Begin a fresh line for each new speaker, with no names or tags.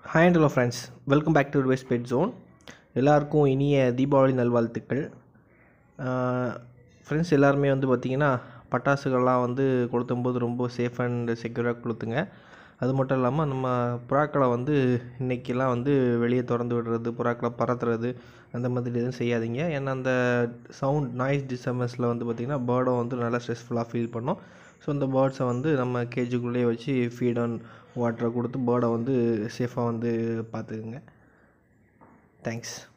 hi and hello friends welcome back to west bed zone எல்லாருக்கும் இனிய தீபாவளி நல்வாழ்த்துக்கள் friends எல்லாருமே வந்து பார்த்திங்கன்னா பட்டாசுகள்லாம் வந்து கொளுத்தும்போது ரொம்ப சேஃப் அண்ட் செக்யூராக கொளுத்துங்க அது மட்டும் இல்லாமல் நம்ம புறாக்களை வந்து இன்றைக்கெல்லாம் வந்து வெளியே திறந்து விடுறது புறாக்களை பறத்துறது அந்த மாதிரி எதுவும் செய்யாதீங்க ஏன்னா அந்த சவுண்ட் நாய்ஸ் டிஸ்டர்பன்ஸில் வந்து பார்த்திங்கன்னா பேர்டும் வந்து நல்லா ஸ்ட்ரெஸ்ஃபுல்லாக ஃபீல் பண்ணும் ஸோ அந்த பேர்ட்ஸை வந்து நம்ம கேஜுக்குள்ளேயே வச்சு ஃபீட் அண்ட் வாட்டரை கொடுத்து பேர்டை வந்து சேஃபாக வந்து பார்த்துக்குங்க தேங்க்ஸ்